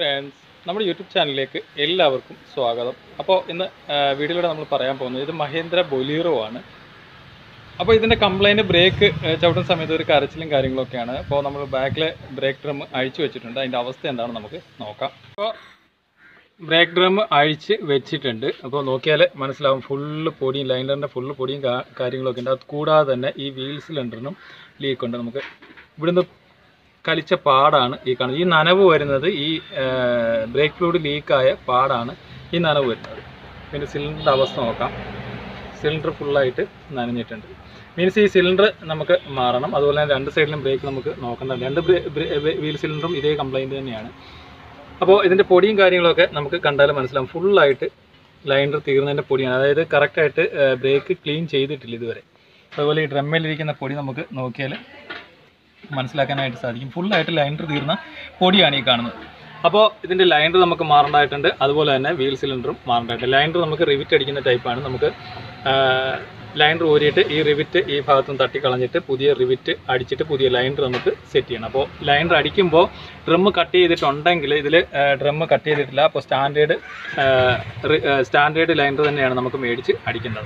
friends നമ്മുടെ YouTube ചാനലിലേക്ക് എല്ലാവർക്കും സ്വാഗതം അപ്പോൾ ഇന്ന് ആ, വീഡിയോയിലൂടെ നമ്മൾ പറയാൻ പോകുന്നത് ഇത് മഹേന്ദ്ര ബൊലീറോ ആണ് അപ്പോൾ ഇതിൻ്റെ കംപ്ലൈൻറ്റ് ബ്രേക്ക് ചവിട്ടുന്ന സമയത്ത് ഒരു കരച്ചിലും കാര്യങ്ങളൊക്കെയാണ് അപ്പോൾ നമ്മൾ ബാക്കിലെ ബ്രേക്ക് ഡ്രം അഴിച്ചു വെച്ചിട്ടുണ്ട് അതിൻ്റെ അവസ്ഥ എന്താണെന്ന് നമുക്ക് നോക്കാം അപ്പോൾ ബ്രേക്ക് ഡ്രം അഴിച്ച് വെച്ചിട്ടുണ്ട് അപ്പോൾ നോക്കിയാൽ മനസ്സിലാവും ഫുള്ള് പൊടിയും ലൈനറിൻ്റെ ഫുള്ള് പൊടിയും കാ- കാര്യങ്ങളൊക്കെ ഉണ്ട് അത് കൂടാതെ തന്നെ ഈ വീൽ സിലിണ്ടറിനും ലീക്ക് ഉണ്ട് നമുക്ക് ഇവിടുന്ന് കളിച്ച പാടാണ് ഈ കാണുന്നത് ഈ നനവ് വരുന്നത് ഈ ബ്രേക്ക് ഫ്ലൂയിഡ് ലീക്കായ പാടാണ് ഈ നനവ് വരുന്നത് പിന്നെ സിലിണ്ടറിൻ്റെ അവസ്ഥ നോക്കാം സിലിണ്ടർ ഫുള്ളായിട്ട് നനഞ്ഞിട്ടുണ്ട് മീൻസ് ഈ സിലിണ്ടർ നമുക്ക് മാറണം അതുപോലെ തന്നെ രണ്ട് സൈഡിലും ബ്രേക്ക് നമുക്ക് നോക്കേണ്ടത് രണ്ട് വീൽ സിലിണ്ടറും ഇതേ കംപ്ലൈൻറ്റ് തന്നെയാണ് അപ്പോൾ ഇതിൻ്റെ പൊടിയും കാര്യങ്ങളൊക്കെ നമുക്ക് കണ്ടാലും മനസ്സിലാവും ഫുള്ളായിട്ട് ലൈനർ തീർന്നതിൻ്റെ പൊടിയാണ് അതായത് കറക്റ്റായിട്ട് ബ്രേക്ക് ക്ലീൻ ചെയ്തിട്ടില്ല ഇതുവരെ അതുപോലെ ഈ ഡ്രമ്മിലിരിക്കുന്ന പൊടി നമുക്ക് നോക്കിയാൽ മനസ്സിലാക്കാനായിട്ട് സാധിക്കും ഫുള്ളായിട്ട് ലൈനർ തീർന്ന പൊടിയാണ് ഈ കാണുന്നത് അപ്പോൾ ഇതിൻ്റെ ലൈനർ നമുക്ക് മാറേണ്ടതായിട്ടുണ്ട് അതുപോലെ തന്നെ വീൽ സിലിണ്ടറും മാറേണ്ടതായിട്ടുണ്ട് ലൈനർ നമുക്ക് റിവിറ്റ് അടിക്കുന്ന ടൈപ്പാണ് നമുക്ക് ലൈനർ ഊരിയിട്ട് ഈ റിവിറ്റ് ഈ ഭാഗത്തും തട്ടി കളഞ്ഞിട്ട് പുതിയ റിവിറ്റ് അടിച്ചിട്ട് പുതിയ ലൈനർ നമുക്ക് സെറ്റ് ചെയ്യണം അപ്പോൾ ലൈനർ അടിക്കുമ്പോൾ ഡ്രം കട്ട് ചെയ്തിട്ടുണ്ടെങ്കിൽ ഇതിൽ ഡ്രം കട്ട് ചെയ്തിട്ടില്ല അപ്പോൾ സ്റ്റാൻഡേർഡ് സ്റ്റാൻഡേർഡ് ലൈനർ തന്നെയാണ് നമുക്ക് മേടിച്ച് അടിക്കേണ്ടത്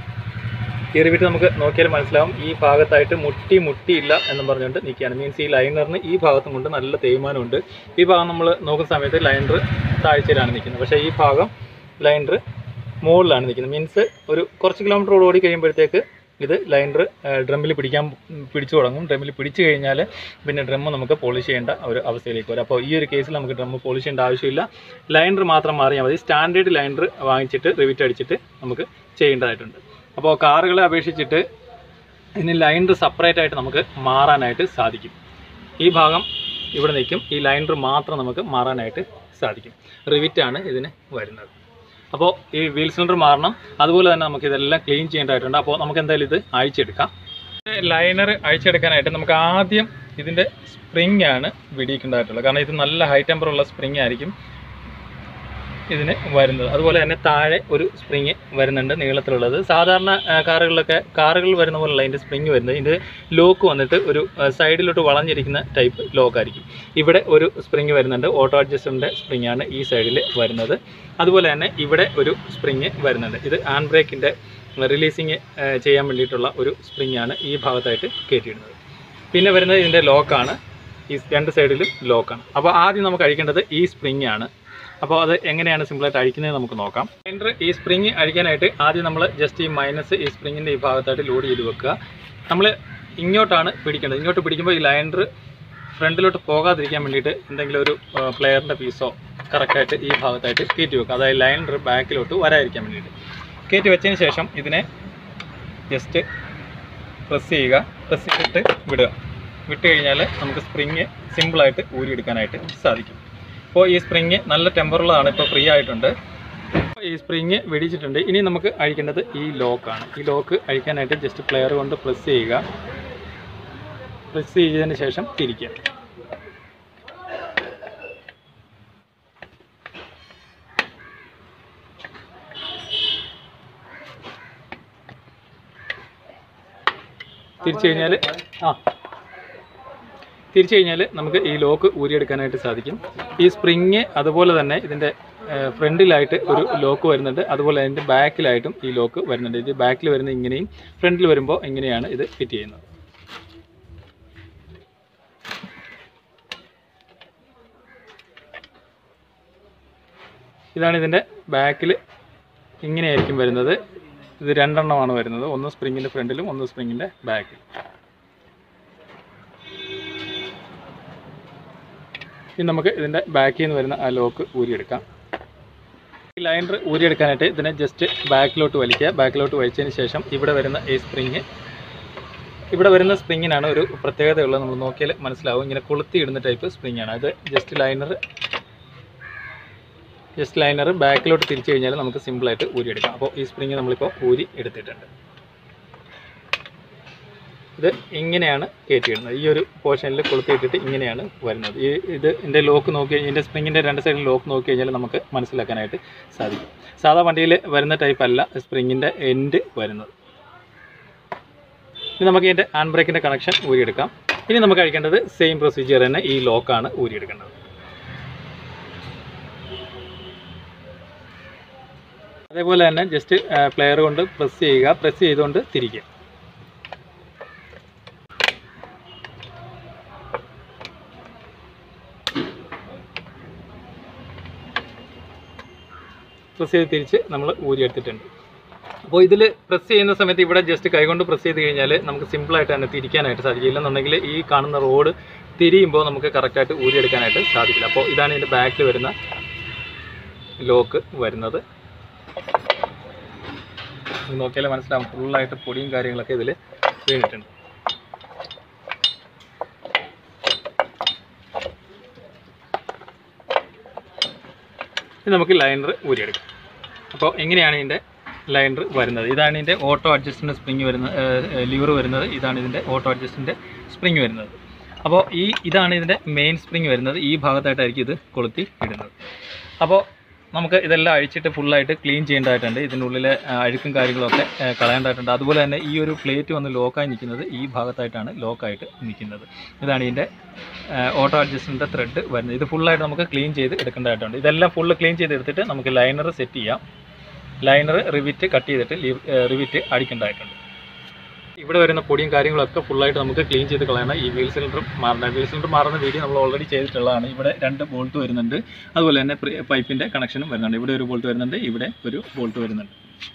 ഈ റിവിറ്റ് നമുക്ക് നോക്കിയാൽ മനസ്സിലാവും ഈ ഭാഗത്തായിട്ട് മുട്ടി മുട്ടിയില്ല എന്ന് പറഞ്ഞുകൊണ്ട് നിൽക്കുകയാണ് മീൻസ് ഈ ലൈനറിന് ഈ ഭാഗത്തും കൊണ്ട് നല്ല തേയ്മാനമുണ്ട് ഈ ഭാഗം നമ്മൾ നോക്കുന്ന സമയത്ത് ലൈനർ താഴ്ചയിലാണ് നിൽക്കുന്നത് പക്ഷേ ഈ ഭാഗം ലൈനർ മുകളിലാണ് നിൽക്കുന്നത് മീൻസ് ഒരു കുറച്ച് കിലോമീറ്റർ ഓടി കഴിയുമ്പോഴത്തേക്ക് ഇത് ലൈനർ ഡ്രമ്മിൽ പിടിക്കാൻ പിടിച്ചു തുടങ്ങും ഡ്രമ്മിൽ പിടിച്ചു കഴിഞ്ഞാൽ പിന്നെ ഡ്രമ്മ് നമുക്ക് പോളിഷ് ചെയ്യേണ്ട ഒരു അവസ്ഥയിലേക്ക് വരും അപ്പോൾ ഈ ഒരു കേസിൽ നമുക്ക് ഡ്രമ്മ് പോളിഷ് ചെയ്യേണ്ട ആവശ്യമില്ല ലൈനർ മാത്രം മാറിയാൽ മതി സ്റ്റാൻഡേർഡ് ലൈനർ വാങ്ങിച്ചിട്ട് റിവിറ്റ് അടിച്ചിട്ട് നമുക്ക് ചെയ്യേണ്ടതായിട്ടുണ്ട് അപ്പോൾ കാറുകളെ അപേക്ഷിച്ചിട്ട് ഇതിന് ലൈനർ സെപ്പറേറ്റ് ആയിട്ട് നമുക്ക് മാറാനായിട്ട് സാധിക്കും ഈ ഭാഗം ഇവിടെ നിൽക്കും ഈ ലൈനർ മാത്രം നമുക്ക് മാറാനായിട്ട് സാധിക്കും റിവിറ്റാണ് ഇതിന് വരുന്നത് അപ്പോൾ ഈ വീൽ സിലിണ്ടർ മാറണം അതുപോലെ തന്നെ നമുക്ക് ഇതെല്ലാം ക്ലീൻ ചെയ്യേണ്ടതായിട്ടുണ്ട് അപ്പോൾ നമുക്ക് എന്തായാലും ഇത് അഴിച്ചെടുക്കാം ലൈനർ അഴിച്ചെടുക്കാനായിട്ട് നമുക്ക് ആദ്യം ഇതിൻ്റെ സ്പ്രിങ് ആണ് വെടിയിക്കേണ്ടതായിട്ടുള്ളത് കാരണം ഇത് നല്ല ഹൈ ടെമ്പർ ഉള്ള സ്പ്രിങ് ആയിരിക്കും ഇതിന് വരുന്നത് അതുപോലെ തന്നെ താഴെ ഒരു സ്പ്രിങ് വരുന്നുണ്ട് നീളത്തിലുള്ളത് സാധാരണ ആ, കാറുകളിലൊക്കെ കാറുകളിൽ വരുന്ന പോലുള്ള അതിൻ്റെ സ്പ്രിങ് വരുന്നത് ഇതിൻ്റെ ലോക്ക് വന്നിട്ട് ഒരു ആ, സൈഡിലോട്ട് വളഞ്ഞിരിക്കുന്ന ടൈപ്പ് ലോക്ക് ആയിരിക്കും ഇവിടെ ഒരു സ്പ്രിങ് വരുന്നുണ്ട് ഓട്ടോ അഡ്ജസ്റ്ററിൻ്റെ സ്പ്രിങ് ആണ് ഈ സൈഡിൽ വരുന്നത് അതുപോലെ തന്നെ ഇവിടെ ഒരു സ്പ്രിങ് വരുന്നുണ്ട് ഇത് ഹാൻഡ് ബ്രേക്കിൻ്റെ റിലീസിങ് ചെയ്യാൻ വേണ്ടിയിട്ടുള്ള ഒരു സ്പ്രിങ് ആണ് ഈ ഭാഗത്തായിട്ട് കയറ്റിയിടുന്നത് പിന്നെ വരുന്നത് ഇതിൻ്റെ ലോക്കാണ് ഈ രണ്ട് സൈഡിലും ലോക്കാണ് അപ്പോൾ ആദ്യം നമുക്ക് അഴിക്കേണ്ടത് ഈ സ്പ്രിങ് ആണ് അപ്പോൾ അത് എങ്ങനെയാണ് സിമ്പിളായിട്ട് അഴിക്കുന്നത് നമുക്ക് നോക്കാം ലൈനർ ഈ സ്പ്രിങ് അഴിക്കാനായിട്ട് ആദ്യം നമ്മൾ ജസ്റ്റ് ഈ മൈനസ് ഈ സ്പ്രിങ്ങിൻ്റെ ഈ ഭാഗത്തായിട്ട് ലോഡ് ചെയ്ത് വെക്കുക നമ്മൾ ഇങ്ങോട്ടാണ് പിടിക്കേണ്ടത് ഇങ്ങോട്ട് പിടിക്കുമ്പോൾ ഈ ലൈനർ ഫ്രണ്ടിലോട്ട് പോകാതിരിക്കാൻ വേണ്ടിയിട്ട് എന്തെങ്കിലും ഒരു പ്ലെയറിൻ്റെ പീസോ കറക്റ്റായിട്ട് ഈ ഭാഗത്തായിട്ട് കയറ്റി വെക്കുക അതായത് ലൈനർ ബാക്കിലോട്ട് വരാതിരിക്കാൻ വേണ്ടിയിട്ട് കയറ്റി വെച്ചതിന് ശേഷം ഇതിനെ ജസ്റ്റ് പ്രസ് ചെയ്യുക പ്രസ് ചെയ്തിട്ട് വിടുക വിട്ട് കഴിഞ്ഞാൽ നമുക്ക് സ്പ്രിങ് സിമ്പിളായിട്ട് ഊരിയെടുക്കാനായിട്ട് സാധിക്കും അപ്പോൾ ഈ സ്പ്രിങ് നല്ല ടെമ്പറുള്ളതാണ് ഇപ്പോൾ ഫ്രീ ആയിട്ടുണ്ട് അപ്പോൾ ഈ സ്പ്രിങ് വെടിച്ചിട്ടുണ്ട് ഇനി നമുക്ക് അഴിക്കേണ്ടത് ഈ ലോക്കാണ് ഈ ലോക്ക് അഴിക്കാനായിട്ട് ജസ്റ്റ് പ്ലെയർ കൊണ്ട് പ്രസ് ചെയ്യുക പ്രസ് ചെയ്തതിന് ശേഷം തിരിക്കുക തിരിച്ചു കഴിഞ്ഞാൽ ആ തിരിച്ചു കഴിഞ്ഞാൽ നമുക്ക് ഈ ലോക്ക് ഊരിയെടുക്കാനായിട്ട് സാധിക്കും ഈ സ്പ്രിങ് അതുപോലെ തന്നെ ഇതിൻ്റെ ഫ്രണ്ടിലായിട്ട് ഒരു ലോക്ക് വരുന്നുണ്ട് അതുപോലെ അതിൻ്റെ ബാക്കിലായിട്ടും ഈ ലോക്ക് വരുന്നുണ്ട് ഇത് ബാക്കിൽ വരുന്ന ഇങ്ങനെയും ഫ്രണ്ടിൽ വരുമ്പോൾ ഇങ്ങനെയാണ് ഇത് ഫിറ്റ് ചെയ്യുന്നത് ഇതാണ് ഇതിൻ്റെ ബാക്കിൽ ഇങ്ങനെയായിരിക്കും വരുന്നത് ഇത് രണ്ടെണ്ണമാണ് വരുന്നത് ഒന്ന് സ്പ്രിങ്ങിൻ്റെ ഫ്രണ്ടിലും ഒന്ന് സ്പ്രിങ്ങിൻ്റെ ബാക്കിലും ഇനി നമുക്ക് ഇതിൻ്റെ ബാക്കിൽ നിന്ന് വരുന്ന ആ ലോക്ക് ഊരിയെടുക്കാം ഈ ലൈനർ ഊരിയെടുക്കാനായിട്ട് ഇതിനെ ജസ്റ്റ് ബാക്കിലോട്ട് വലിക്കുക ബാക്കിലോട്ട് വലിച്ചതിന് ശേഷം ഇവിടെ വരുന്ന ഈ സ്പ്രിങ് ഇവിടെ വരുന്ന സ്പ്രിങ്ങിനാണ് ഒരു പ്രത്യേകതയുള്ളത് നമ്മൾ നോക്കിയാൽ മനസ്സിലാവും ഇങ്ങനെ കൊളുത്തി ഇടുന്ന ടൈപ്പ് സ്പ്രിങ് ആണ് അത് ജസ്റ്റ് ലൈനർ ജസ്റ്റ് ലൈനർ ബാക്കിലോട്ട് തിരിച്ചു കഴിഞ്ഞാൽ നമുക്ക് സിമ്പിളായിട്ട് ഊരിയെടുക്കാം അപ്പോൾ ഈ സ്പ്രിങ് നമ്മളിപ്പോൾ ഊരി എടുത്തിട്ടുണ്ട് ഇത് ഇങ്ങനെയാണ് കയറ്റിയിടുന്നത് ഈ ഒരു പോർഷനിൽ കൊളുത്തിയിട്ടിട്ട് ഇങ്ങനെയാണ് വരുന്നത് ഈ ഇത് ഇതിൻ്റെ ലോക്ക് നോക്കി ഇതിൻ്റെ സ്പ്രിങ്ങിൻ്റെ രണ്ട് സൈഡിൽ ലോക്ക് നോക്കി കഴിഞ്ഞാൽ നമുക്ക് മനസ്സിലാക്കാനായിട്ട് സാധിക്കും സാധാ വണ്ടിയിൽ വരുന്ന ടൈപ്പ് അല്ല സ്പ്രിങ്ങിൻ്റെ എൻഡ് വരുന്നത് ഇനി നമുക്ക് ഇതിൻ്റെ ഹാൻഡ് ബ്രേക്കിൻ്റെ കണക്ഷൻ ഊരിയെടുക്കാം ഇനി നമുക്ക് കഴിക്കേണ്ടത് സെയിം പ്രൊസീജിയർ തന്നെ ഈ ലോക്കാണ് ഊരിയെടുക്കേണ്ടത് അതേപോലെ തന്നെ ജസ്റ്റ് പ്ലെയർ കൊണ്ട് പ്രസ് ചെയ്യുക പ്രസ് ചെയ്തുകൊണ്ട് തിരിക്കുക പ്രസ് ചെയ്ത് തിരിച്ച് നമ്മൾ ഊരിയെടുത്തിട്ടുണ്ട് അപ്പോൾ ഇതിൽ പ്രസ് ചെയ്യുന്ന സമയത്ത് ഇവിടെ ജസ്റ്റ് കൈകൊണ്ട് പ്രസ് ചെയ്ത് കഴിഞ്ഞാൽ നമുക്ക് സിമ്പിളായിട്ട് തന്നെ തിരിക്കാനായിട്ട് സാധിക്കും ഇല്ലെന്നുണ്ടെങ്കിൽ ഈ കാണുന്ന റോഡ് തിരിയുമ്പോൾ നമുക്ക് കറക്റ്റായിട്ട് ഊരിയെടുക്കാനായിട്ട് സാധിക്കില്ല അപ്പോൾ ഇതാണ് ഇതിൻ്റെ ബാക്കിൽ വരുന്ന ലോക്ക് വരുന്നത് ഇത് നോക്കിയാൽ മനസ്സിലാവും ഫുള്ളായിട്ട് പൊടിയും കാര്യങ്ങളൊക്കെ ഇതിൽ വീണിട്ടുണ്ട് ഇത് നമുക്ക് ലൈനർ ഊരിയെടുക്കാം അപ്പോൾ എങ്ങനെയാണ് ഇതിൻ്റെ ലൈനർ വരുന്നത് ഇതാണ് ഇതിൻ്റെ ഓട്ടോ അഡ്ജസ്റ്റിൻ്റെ സ്പ്രിങ് വരുന്നത് ലിവർ വരുന്നത് ഇതാണ് ഇതിൻ്റെ ഓട്ടോ അഡ്ജസ്റ്റിൻ്റെ സ്പ്രിങ് വരുന്നത് അപ്പോൾ ഈ ഇതാണ് ഇതിൻ്റെ മെയിൻ സ്പ്രിങ് വരുന്നത് ഈ ഭാഗത്തായിട്ടായിരിക്കും ഇത് കൊളുത്തി ഇടുന്നത് അപ്പോൾ നമുക്ക് ഇതെല്ലാം അഴിച്ചിട്ട് ഫുള്ളായിട്ട് ക്ലീൻ ചെയ്യേണ്ടതായിട്ടുണ്ട് ഇതിൻ്റെ ഉള്ളിലെ ആ, അഴുക്കും കാര്യങ്ങളൊക്കെ ആ, കളയേണ്ടതായിട്ടുണ്ട് അതുപോലെ തന്നെ ഈ ഒരു പ്ലേറ്റ് വന്ന് ലോക്കായി നിൽക്കുന്നത് ഈ ഭാഗത്തായിട്ടാണ് ലോക്കായിട്ട് നിൽക്കുന്നത് ഇതാണ് ഇതിൻ്റെ ഓട്ടോ അഡ്ജസ്റ്റിൻ്റെ ത്രെഡ് വരുന്നത് ഇത് ഫുള്ളായിട്ട് നമുക്ക് ക്ലീൻ ചെയ്ത് എടുക്കേണ്ടതായിട്ടുണ്ട് ഇതെല്ലാം ഫുള്ള് ക്ലീൻ ചെയ്ത് എടുത്തിട്ട് നമുക്ക് ലൈനർ സെറ്റ് ചെയ്യാം ലൈനർ റിവിറ്റ് കട്ട് ചെയ്തിട്ട് റിവിറ്റ് അടിക്കേണ്ടതായിട്ടുണ്ട് ഇവിടെ വരുന്ന പൊടിയും കാര്യങ്ങളൊക്കെ ഫുള്ളായിട്ട് നമുക്ക് ക്ലീൻ ചെയ്ത് കളയണം ഈ വീൽ സിലിണ്ടർ മാറണം വീൽ സിലിണ്ടർ മാറുന്ന വീഡിയോ നമ്മൾ ഓൾറെഡി ചെയ്തിട്ടുള്ളതാണ് ഇവിടെ രണ്ട് ബോൾട്ട് വരുന്നുണ്ട് അതുപോലെ തന്നെ പൈപ്പിൻ്റെ കണക്ഷനും വരുന്നുണ്ട് ഇവിടെ ഒരു ബോൾട്ട് വരുന്നുണ്ട് ഇവിടെ ഒരു ബോൾട്ട് വരുന്നുണ്ട്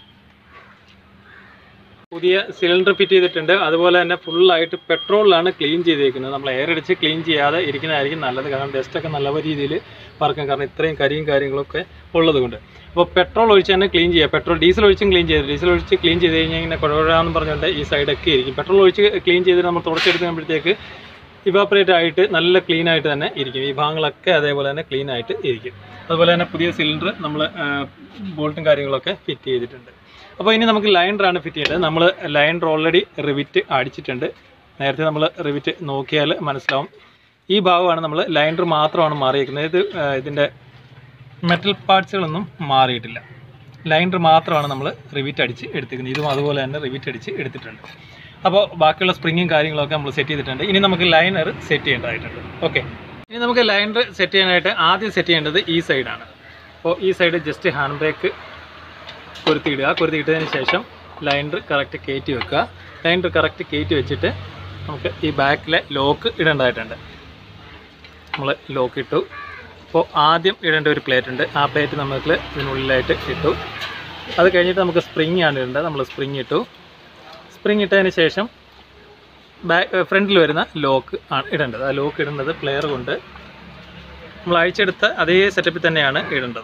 പുതിയ സിലിണ്ടർ ഫിറ്റ് ചെയ്തിട്ടുണ്ട് അതുപോലെ തന്നെ ഫുള്ളായിട്ട് പെട്രോളിലാണ് ക്ലീൻ ചെയ്തേക്കുന്നത് നമ്മൾ എയർ അടിച്ച് ക്ലീൻ ചെയ്യാതെ ഇരിക്കുന്നതായിരിക്കും നല്ലത് കാരണം ഡസ്റ്റൊക്കെ നല്ല രീതിയിൽ പറക്കും കാരണം ഇത്രയും കരിയും കാര്യങ്ങളൊക്കെ ഉള്ളത് കൊണ്ട് അപ്പോൾ പെട്രോൾ ഒഴിച്ച് തന്നെ ക്ലീൻ ചെയ്യുക പെട്രോൾ ഡീസൽ ഒഴിച്ചും ക്ലീൻ ചെയ്ത് ഡീസൽ ഒഴിച്ച് ക്ലീൻ ചെയ്ത് കഴിഞ്ഞാൽ ഇങ്ങനെ കുഴവഴാന്ന് പറഞ്ഞുകൊണ്ട് ഈ സൈഡൊക്കെ ഇരിക്കും പെട്രോൾ ഒഴിച്ച് ക്ലീൻ ചെയ്തിട്ട് നമ്മൾ തുടച്ചെടുത്ത് കഴിയുമ്പോഴത്തേക്ക് ഇവാപ്പറേറ്റ് ആയിട്ട് നല്ല ക്ലീൻ ആയിട്ട് തന്നെ ഇരിക്കും ഈ ഭാഗങ്ങളൊക്കെ അതേപോലെ തന്നെ ക്ലീൻ ആയിട്ട് ഇരിക്കും അതുപോലെ തന്നെ പുതിയ സിലിണ്ടർ നമ്മൾ ബോൾട്ടും കാര്യങ്ങളൊക്കെ ഫിറ്റ് ചെയ്തിട്ടുണ്ട് അപ്പോൾ ഇനി നമുക്ക് ലൈനറാണ് ഫിറ്റ് ചെയ്യേണ്ടത് നമ്മൾ ലൈനർ ഓൾറെഡി റിവിറ്റ് അടിച്ചിട്ടുണ്ട് നേരത്തെ നമ്മൾ റിവിറ്റ് നോക്കിയാൽ മനസ്സിലാവും ഈ ഭാഗമാണ് നമ്മൾ ലൈനർ മാത്രമാണ് മാറിയിരിക്കുന്നത് ഇത് ആ, ഇതിൻ്റെ മെറ്റൽ പാർട്സുകളൊന്നും മാറിയിട്ടില്ല ലൈനർ മാത്രമാണ് നമ്മൾ റിവിറ്റ് അടിച്ച് എടുത്തിരിക്കുന്നത് ഇതും അതുപോലെ തന്നെ റിവിറ്റ് അടിച്ച് എടുത്തിട്ടുണ്ട് അപ്പോൾ ബാക്കിയുള്ള സ്പ്രിങ്ങും കാര്യങ്ങളൊക്കെ നമ്മൾ സെറ്റ് ചെയ്തിട്ടുണ്ട് ഇനി നമുക്ക് ലൈനർ സെറ്റ് ചെയ്യേണ്ടതായിട്ടുണ്ട് ഓക്കെ ഇനി നമുക്ക് ലൈനർ സെറ്റ് ചെയ്യാനായിട്ട് ആദ്യം സെറ്റ് ചെയ്യേണ്ടത് ഈ സൈഡാണ് അപ്പോൾ ഈ സൈഡ് ജസ്റ്റ് ഹാൻഡ് ബ്രേക്ക് കൊരുത്തിയിടുക കൊരുത്തിയിട്ടതിന് ശേഷം ലൈനർ കറക്റ്റ് കയറ്റി വെക്കുക ലൈനർ കറക്റ്റ് കയറ്റി വെച്ചിട്ട് നമുക്ക് ഈ ബാക്കിലെ ലോക്ക് ഇടേണ്ടതായിട്ടുണ്ട് നമ്മൾ ലോക്ക് ഇട്ടു അപ്പോൾ ആദ്യം ഇടേണ്ട ഒരു പ്ലേറ്റ് ഉണ്ട് ആ പ്ലേറ്റ് നമുക്ക് ഇതിനുള്ളിലായിട്ട് ഇട്ടു അത് കഴിഞ്ഞിട്ട് നമുക്ക് സ്പ്രിങ് ആണ് ഇടേണ്ടത് നമ്മൾ സ്പ്രിങ് ഇട്ടു സ്പ്രിങ് ഇട്ടതിന് ശേഷം ബാക്ക് ഫ്രണ്ടിൽ വരുന്ന ലോക്ക് ആണ് ഇടേണ്ടത് ആ ലോക്ക് ഇടേണ്ടത് പ്ലെയർ കൊണ്ട് നമ്മൾ അഴിച്ചെടുത്ത അതേ സെറ്റപ്പിൽ തന്നെയാണ് ഇടേണ്ടത്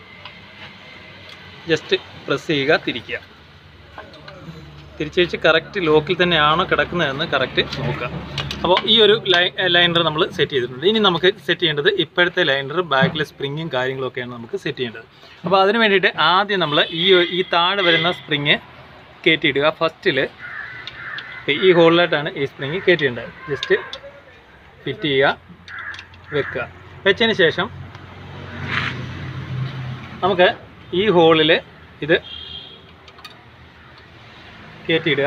ജസ്റ്റ് പ്രസ് ചെയ്യുക തിരിക്കുക തിരിച്ചഴിച്ച് കറക്റ്റ് ലോക്കിൽ തന്നെയാണോ കിടക്കുന്നതെന്ന് കറക്റ്റ് നോക്കുക അപ്പോൾ ഈ ഒരു ലൈ ലൈനർ നമ്മൾ സെറ്റ് ചെയ്തിട്ടുണ്ട് ഇനി നമുക്ക് സെറ്റ് ചെയ്യേണ്ടത് ഇപ്പോഴത്തെ ലൈനർ ബാക്കിലെ സ്പ്രിങ്ങും കാര്യങ്ങളൊക്കെയാണ് നമുക്ക് സെറ്റ് ചെയ്യേണ്ടത് അപ്പോൾ അതിന് വേണ്ടിയിട്ട് ആദ്യം നമ്മൾ ഈ ഈ താഴെ വരുന്ന സ്പ്രിങ് കയറ്റിയിടുക ഫസ്റ്റിൽ ഈ ഹോളിലായിട്ടാണ് ഈ സ്പ്രിങ് കയറ്റിയിടേണ്ടത് ജസ്റ്റ് ഫിറ്റ് ചെയ്യുക വെക്കുക വെച്ചതിന് ശേഷം നമുക്ക് ഈ ഹോളിൽ ഇത് കയറ്റിയിടുക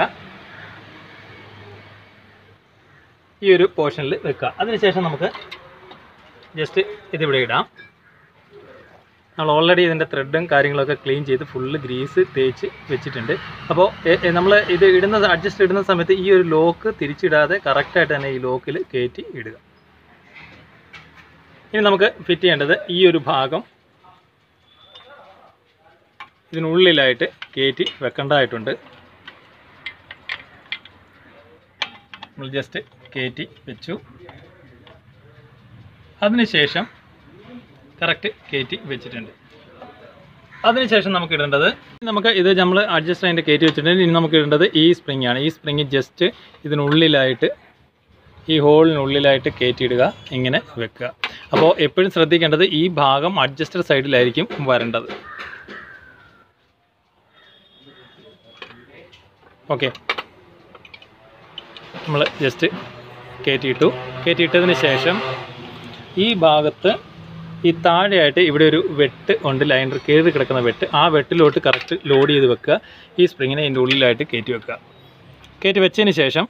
ഈ ഒരു പോർഷനിൽ വെക്കുക അതിനുശേഷം നമുക്ക് ജസ്റ്റ് ഇതിവിടെ ഇടാം നമ്മൾ ഓൾറെഡി ഇതിൻ്റെ ത്രെഡും കാര്യങ്ങളൊക്കെ ക്ലീൻ ചെയ്ത് ഫുള്ള് ഗ്രീസ് തേച്ച് വെച്ചിട്ടുണ്ട് അപ്പോൾ നമ്മൾ ഇത് ഇടുന്ന അഡ്ജസ്റ്റ് ഇടുന്ന സമയത്ത് ഈ ഒരു ലോക്ക് തിരിച്ചിടാതെ കറക്റ്റായിട്ട് തന്നെ ഈ ലോക്കിൽ കയറ്റി ഇടുക ഇനി നമുക്ക് ഫിറ്റ് ചെയ്യേണ്ടത് ഈ ഒരു ഭാഗം ഇതിനുള്ളിലായിട്ട് കയറ്റി വെക്കേണ്ടതായിട്ടുണ്ട് നമ്മൾ ജസ്റ്റ് കയറ്റി വെച്ചു അതിനുശേഷം കറക്റ്റ് കയറ്റി വെച്ചിട്ടുണ്ട് അതിനുശേഷം നമുക്ക് ഇടേണ്ടത് നമുക്ക് ഇത് നമ്മൾ അഡ്ജസ്റ്റ് അതിൻ്റെ കയറ്റി വെച്ചിട്ടുണ്ട് ഇനി നമുക്ക് ഇടേണ്ടത് ഈ സ്പ്രിങ് ആണ് ഈ സ്പ്രിങ് ജസ്റ്റ് ഇതിനുള്ളിലായിട്ട് ഈ ഹോളിനുള്ളിലായിട്ട് കയറ്റിയിടുക ഇങ്ങനെ വെക്കുക അപ്പോൾ എപ്പോഴും ശ്രദ്ധിക്കേണ്ടത് ഈ ഭാഗം അഡ്ജസ്റ്റർ സൈഡിലായിരിക്കും വരേണ്ടത് ഓക്കെ നമ്മൾ ജസ്റ്റ് കയറ്റിയിട്ടു കയറ്റിയിട്ടതിന് ശേഷം ഈ ഭാഗത്ത് ഈ താഴെയായിട്ട് ഇവിടെ ഒരു വെട്ട് ഉണ്ട് ലൈനർ കയറി കിടക്കുന്ന വെട്ട് ആ വെട്ടിലോട്ട് കറക്റ്റ് ലോഡ് ചെയ്ത് വെക്കുക ഈ സ്പ്രിങ്ങിനെ ഇതിൻ്റെ ഉള്ളിലായിട്ട് കയറ്റി വെക്കുക കയറ്റി വെച്ചതിന് ശേഷം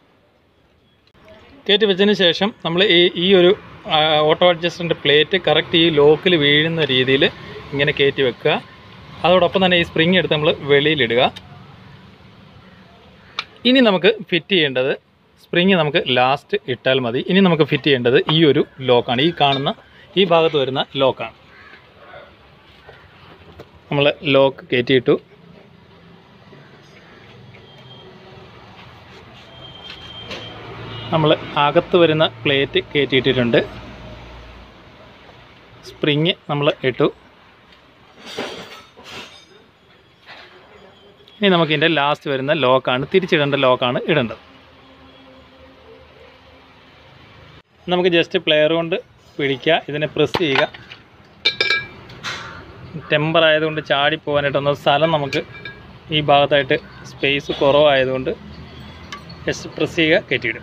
കയറ്റി വെച്ചതിന് ശേഷം നമ്മൾ ഈ ഈ ഒരു ഓട്ടോ അഡ്ജസ്റ്ററിൻ്റെ പ്ലേറ്റ് കറക്റ്റ് ഈ ലോക്കിൽ വീഴുന്ന രീതിയിൽ ഇങ്ങനെ കയറ്റി വെക്കുക അതോടൊപ്പം തന്നെ ഈ സ്പ്രിങ് എടുത്ത് നമ്മൾ വെളിയിലിടുക ഇനി നമുക്ക് ഫിറ്റ് ചെയ്യേണ്ടത് സ്പ്രിങ് നമുക്ക് ലാസ്റ്റ് ഇട്ടാൽ മതി ഇനി നമുക്ക് ഫിറ്റ് ചെയ്യേണ്ടത് ഈ ഒരു ലോക്കാണ് ഈ കാണുന്ന ഈ ഭാഗത്ത് വരുന്ന ലോക്കാണ് നമ്മൾ ലോക്ക് കയറ്റിയിട്ടു നമ്മൾ അകത്ത് വരുന്ന പ്ലേറ്റ് കയറ്റിയിട്ടിട്ടുണ്ട് സ്പ്രിങ് നമ്മൾ ഇട്ടു ഇനി നമുക്ക് ഇതിൻ്റെ ലാസ്റ്റ് വരുന്ന ലോക്കാണ് തിരിച്ചിടേണ്ട ലോക്കാണ് ഇടേണ്ടത് നമുക്ക് ജസ്റ്റ് പ്ലെയർ കൊണ്ട് പിടിക്കുക ഇതിനെ പ്രസ് ചെയ്യുക ടെമ്പർ ആയതുകൊണ്ട് ചാടി പോകാനായിട്ടൊന്ന് സ്ഥലം നമുക്ക് ഈ ഭാഗത്തായിട്ട് സ്പേസ് കുറവായതുകൊണ്ട് ജസ്റ്റ് പ്രസ് ചെയ്യുക കയറ്റിയിടുക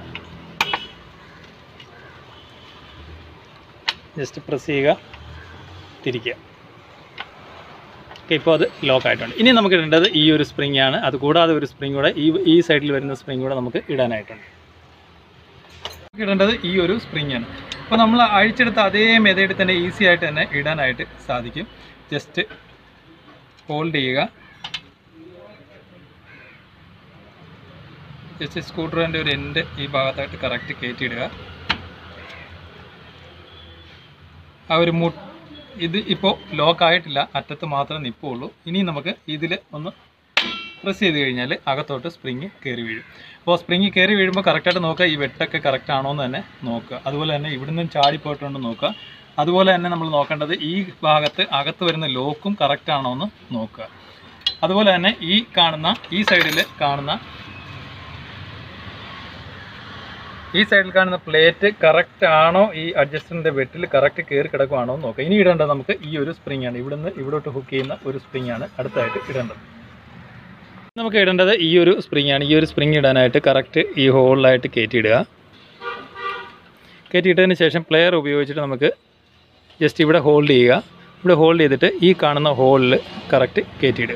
ജസ്റ്റ് പ്രസ് ചെയ്യുക തിരിക്കുക ഓക്കെ ഇപ്പോൾ അത് ലോക്ക് ആയിട്ടുണ്ട് ഇനി നമുക്ക് ഇടേണ്ടത് ഈ ഒരു സ്പ്രിങ് ആണ് അത് കൂടാതെ ഒരു സ്പ്രിങ് കൂടെ ഈ ഈ സൈഡിൽ വരുന്ന സ്പ്രിങ് കൂടെ നമുക്ക് ഇടാനായിട്ടുണ്ട് നമുക്ക് ഇടേണ്ടത് ഈ ഒരു സ്പ്രിങ് ആണ് അപ്പോൾ നമ്മൾ അഴിച്ചെടുത്ത അതേ മെതേഡിൽ തന്നെ ഈസി ആയിട്ട് തന്നെ ഇടാനായിട്ട് സാധിക്കും ജസ്റ്റ് ഹോൾഡ് ചെയ്യുക ജസ്റ്റ് സ്ക്രൂ ഡ്രൈവറിൻ്റെ ഒരു എൻഡ് ഈ ഭാഗത്തായിട്ട് കറക്റ്റ് കയറ്റിയിടുക ആ ഒരു മു ഇത് ഇപ്പോൾ ലോക്ക് ആയിട്ടില്ല അറ്റത്ത് മാത്രമേ നിൽപ്പുള്ളൂ ഇനി നമുക്ക് ഇതിൽ ഒന്ന് പ്രസ് ചെയ്ത് കഴിഞ്ഞാൽ അകത്തോട്ട് സ്പ്രിങ് കയറി വീഴും അപ്പോൾ സ്പ്രിങ് കയറി വീഴുമ്പോൾ കറക്റ്റായിട്ട് നോക്കുക ഈ വെട്ടൊക്കെ കറക്റ്റ് ആണോ എന്ന് തന്നെ നോക്കുക അതുപോലെ തന്നെ ഇവിടുന്ന് ചാടി പോയിട്ടുണ്ടോ നോക്കുക അതുപോലെ തന്നെ നമ്മൾ നോക്കേണ്ടത് ഈ ഭാഗത്ത് അകത്ത് വരുന്ന ലോക്കും കറക്റ്റ് ആണോ എന്ന് നോക്കുക അതുപോലെ തന്നെ ഈ കാണുന്ന ഈ സൈഡിൽ കാണുന്ന ഈ സൈഡിൽ കാണുന്ന പ്ലേറ്റ് കറക്റ്റ് ആണോ ഈ അഡ്ജസ്റ്ററിൻ്റെ വെട്ടിൽ കറക്റ്റ് കയറി കിടക്കുവാണോ എന്ന് നോക്കുക ഇനി ഇടേണ്ടത് നമുക്ക് ഈ ഒരു സ്പ്രിങ് ആണ് ഇവിടുന്ന് ഇവിടോട്ട് ഹുക്ക് ചെയ്യുന്ന ഒരു സ്പ്രിങ് ആണ് അടുത്തായിട്ട് ഇടേണ്ടത് നമുക്ക് ഇടേണ്ടത് ഈ ഒരു സ്പ്രിങ് ആണ് ഈ ഒരു സ്പ്രിങ് ഇടാനായിട്ട് കറക്റ്റ് ഈ ഹോളിലായിട്ട് കയറ്റിയിടുക കയറ്റിയിട്ടതിന് ശേഷം പ്ലെയർ ഉപയോഗിച്ചിട്ട് നമുക്ക് ജസ്റ്റ് ഇവിടെ ഹോൾഡ് ചെയ്യുക ഇവിടെ ഹോൾഡ് ചെയ്തിട്ട് ഈ കാണുന്ന ഹോളിൽ കറക്റ്റ് കയറ്റിയിടുക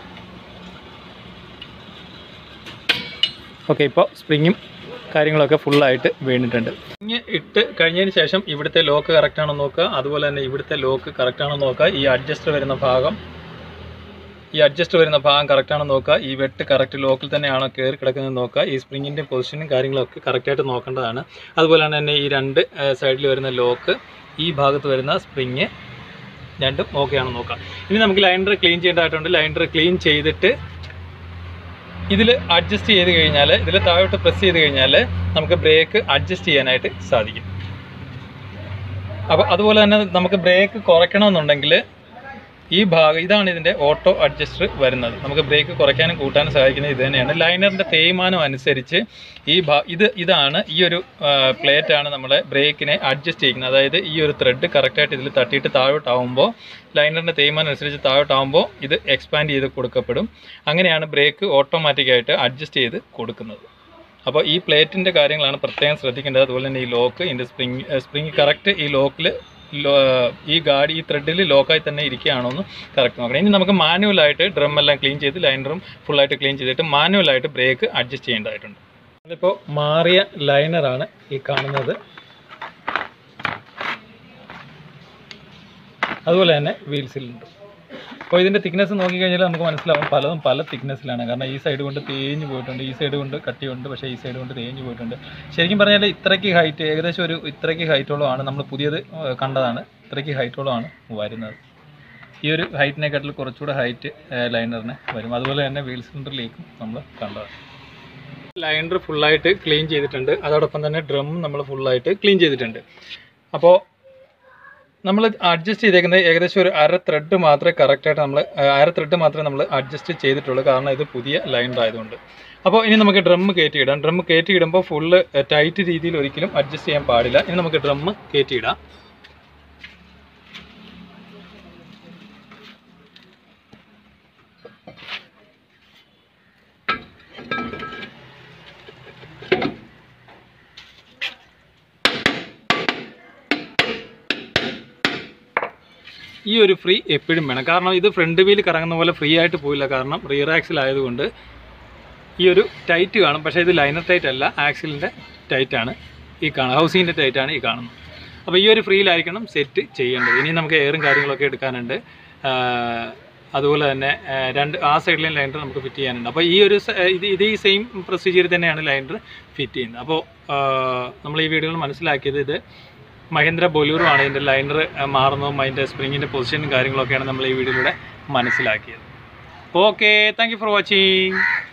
ഓക്കെ ഇപ്പോൾ സ്പ്രിങ്ങും കാര്യങ്ങളൊക്കെ ഫുള്ളായിട്ട് വീണിട്ടുണ്ട് സ്പ്രിങ് ഇട്ട് കഴിഞ്ഞതിന് ശേഷം ഇവിടുത്തെ ലോക്ക് കറക്റ്റ് ആണോ നോക്കുക അതുപോലെ തന്നെ ഇവിടുത്തെ ലോക്ക് കറക്റ്റ് ആണോ നോക്കുക ഈ അഡ്ജസ്റ്റർ വരുന്ന ഭാഗം ഈ അഡ്ജസ്റ്റ് വരുന്ന ഭാഗം കറക്റ്റ് ആണോ നോക്കുക ഈ വെട്ട് കറക്റ്റ് ലോക്കിൽ തന്നെയാണോ കയറി കിടക്കുന്നത് നോക്കുക ഈ സ്പ്രിങ്ങിൻ്റെ പൊസിഷനും കാര്യങ്ങളൊക്കെ കറക്റ്റായിട്ട് നോക്കേണ്ടതാണ് അതുപോലെ തന്നെ ഈ രണ്ട് സൈഡിൽ വരുന്ന ലോക്ക് ഈ ഭാഗത്ത് വരുന്ന സ്പ്രിങ് രണ്ടും ഓക്കെ ആണോ നോക്കാം ഇനി നമുക്ക് ലൈനർ ക്ലീൻ ചെയ്യേണ്ടതായിട്ടുണ്ട് ലൈനർ ക്ലീൻ ചെയ്തിട്ട് ഇതിൽ അഡ്ജസ്റ്റ് ചെയ്ത് കഴിഞ്ഞാൽ ഇതിൽ താഴോട്ട് പ്രസ് ചെയ്ത് കഴിഞ്ഞാൽ നമുക്ക് ബ്രേക്ക് അഡ്ജസ്റ്റ് ചെയ്യാനായിട്ട് സാധിക്കും അപ്പോൾ അതുപോലെ തന്നെ നമുക്ക് ബ്രേക്ക് കുറയ്ക്കണമെന്നുണ്ടെങ്കിൽ ഈ ഭാഗം ഇതാണ് ഇതിൻ്റെ ഓട്ടോ അഡ്ജസ്റ്റർ വരുന്നത് നമുക്ക് ബ്രേക്ക് കുറയ്ക്കാനും കൂട്ടാനും സഹായിക്കുന്നത് ഇത് തന്നെയാണ് ലൈനറിൻ്റെ തേയ്മാനം അനുസരിച്ച് ഈ ഭാ ഇത് ഇതാണ് ഈ ഒരു പ്ലേറ്റ് ആണ് നമ്മളെ ബ്രേക്കിനെ അഡ്ജസ്റ്റ് ചെയ്യുന്നത് അതായത് ഈ ഒരു ത്രെഡ് കറക്റ്റായിട്ട് ഇതിൽ തട്ടിയിട്ട് താഴോട്ടാവുമ്പോൾ ലൈനറിൻ്റെ തേയ്മാനം അനുസരിച്ച് താഴോട്ടാവുമ്പോൾ ഇത് എക്സ്പാൻഡ് ചെയ്ത് കൊടുക്കപ്പെടും അങ്ങനെയാണ് ബ്രേക്ക് ഓട്ടോമാറ്റിക്കായിട്ട് അഡ്ജസ്റ്റ് ചെയ്ത് കൊടുക്കുന്നത് അപ്പോൾ ഈ പ്ലേറ്റിൻ്റെ കാര്യങ്ങളാണ് പ്രത്യേകം ശ്രദ്ധിക്കേണ്ടത് അതുപോലെ തന്നെ ഈ ലോക്ക് ഇതിൻ്റെ സ്പ്രിങ് സ്പ്രിങ് കറക്റ്റ് ഈ ലോക്കിൽ ഈ ഗാഡി ഈ ത്രെഡിൽ ലോക്കായി തന്നെ ഇരിക്കുകയാണോ എന്ന് കറക്റ്റ് നോക്കണം ഇനി നമുക്ക് മാനുവലായിട്ട് ഡ്രം എല്ലാം ക്ലീൻ ചെയ്ത് ലൈനറും ഫുള്ളായിട്ട് ക്ലീൻ ചെയ്തിട്ട് മാനുവലായിട്ട് ബ്രേക്ക് അഡ്ജസ്റ്റ് ചെയ്യേണ്ടതായിട്ടുണ്ട് അതിപ്പോൾ മാറിയ ലൈനറാണ് ഈ കാണുന്നത് അതുപോലെ തന്നെ വീൽ സിലിണ്ടർ അപ്പോൾ ഇതിൻ്റെ തിക്നെസ് നോക്കിക്കഴിഞ്ഞാൽ നമുക്ക് മനസ്സിലാവും പലതും പല തിക്നെസ്സിലാണ് കാരണം ഈ സൈഡ് കൊണ്ട് തേഞ്ഞ് പോയിട്ടുണ്ട് ഈ സൈഡ് കൊണ്ട് കട്ടിയുണ്ട് പക്ഷേ ഈ സൈഡ് കൊണ്ട് തേഞ്ഞ് പോയിട്ടുണ്ട് ശരിക്കും പറഞ്ഞാൽ ഇത്രയ്ക്ക് ഹൈറ്റ് ഏകദേശം ഒരു ഇത്രയ്ക്ക് ഹൈറ്റോളമാണ് നമ്മൾ പുതിയത് ഏഹ്, കണ്ടതാണ് ഇത്രയ്ക്ക് ഹൈറ്റോളമാണ് വരുന്നത് ഈ ഒരു ഹൈറ്റിനെക്കാട്ടിൽ കുറച്ചുകൂടെ ഹൈറ്റ് ലൈനറിന് വരും അതുപോലെ തന്നെ വീൽ സിലിണ്ടറിലേക്കും നമ്മൾ കണ്ടതാണ് ലൈനർ ഫുള്ളായിട്ട് ക്ലീൻ ചെയ്തിട്ടുണ്ട് അതോടൊപ്പം തന്നെ ഡ്രം നമ്മൾ ഫുള്ളായിട്ട് ക്ലീൻ ചെയ്തിട്ടുണ്ട് അപ്പോൾ നമ്മൾ അഡ്ജസ്റ്റ് ചെയ്തേക്കുന്നത് ഏകദേശം ഒരു അര ത്രെഡ് മാത്രമേ കറക്റ്റായിട്ട് നമ്മൾ അര ത്രെഡ് മാത്രമേ നമ്മൾ അഡ്ജസ്റ്റ് ചെയ്തിട്ടുള്ളൂ കാരണം ഇത് പുതിയ ലൈനർ ആയതുകൊണ്ട് അപ്പോൾ ഇനി നമുക്ക് ഡ്രം കയറ്റിയിടാം ഡ്രം കയറ്റിയിടുമ്പോൾ ഫുള്ള് ടൈറ്റ് രീതിയിൽ ഒരിക്കലും അഡ്ജസ്റ്റ് ചെയ്യാൻ പാടില്ല ഇനി നമുക്ക് ഡ്രം കയറ്റിയിടാം ഈ ഒരു ഫ്രീ എപ്പോഴും വേണം കാരണം ഇത് ഫ്രണ്ട് വീൽ കറങ്ങുന്ന പോലെ ഫ്രീ ആയിട്ട് പോയില്ല കാരണം റിയർ ആക്സിൽ ആയതുകൊണ്ട് ഈ ഒരു ടൈറ്റ് കാണും പക്ഷേ ഇത് ലൈനർ ടൈറ്റ് അല്ല ആക്സിലിൻ്റെ ടൈറ്റ് ആണ് ഈ കാണുന്നത് ഹൗസിങ്ങിൻ്റെ ടൈറ്റ് ആണ് ഈ കാണുന്നത് അപ്പോൾ ഈ ഒരു ഫ്രീയിലായിരിക്കണം സെറ്റ് ചെയ്യേണ്ടത് ഇനി നമുക്ക് എയറും കാര്യങ്ങളൊക്കെ എടുക്കാനുണ്ട് അതുപോലെ തന്നെ ആ, രണ്ട് ആ സൈഡിലെയും ലൈനർ നമുക്ക് ഫിറ്റ് ചെയ്യാനുണ്ട് അപ്പോൾ ഈ ഒരു സ- ഇത് ഇത് ഈ സെയിം പ്രൊസീജിയർ തന്നെയാണ് ലൈനർ ഫിറ്റ് ചെയ്യുന്നത് അപ്പോൾ നമ്മൾ ഈ വീഡിയോയിൽ മനസ്സിലാക്കിയത് ഇത് മഹേന്ദ്ര ബൊലൂറോ ആണ് ഇതിൻ്റെ ലൈനർ മാറുന്നതും അതിൻ്റെ സ്പ്രിങ്ങിൻ്റെ പൊസിഷനും കാര്യങ്ങളൊക്കെയാണ് നമ്മൾ ഈ വീഡിയോയിലൂടെ മനസ്സിലാക്കിയത് okay thank you for watching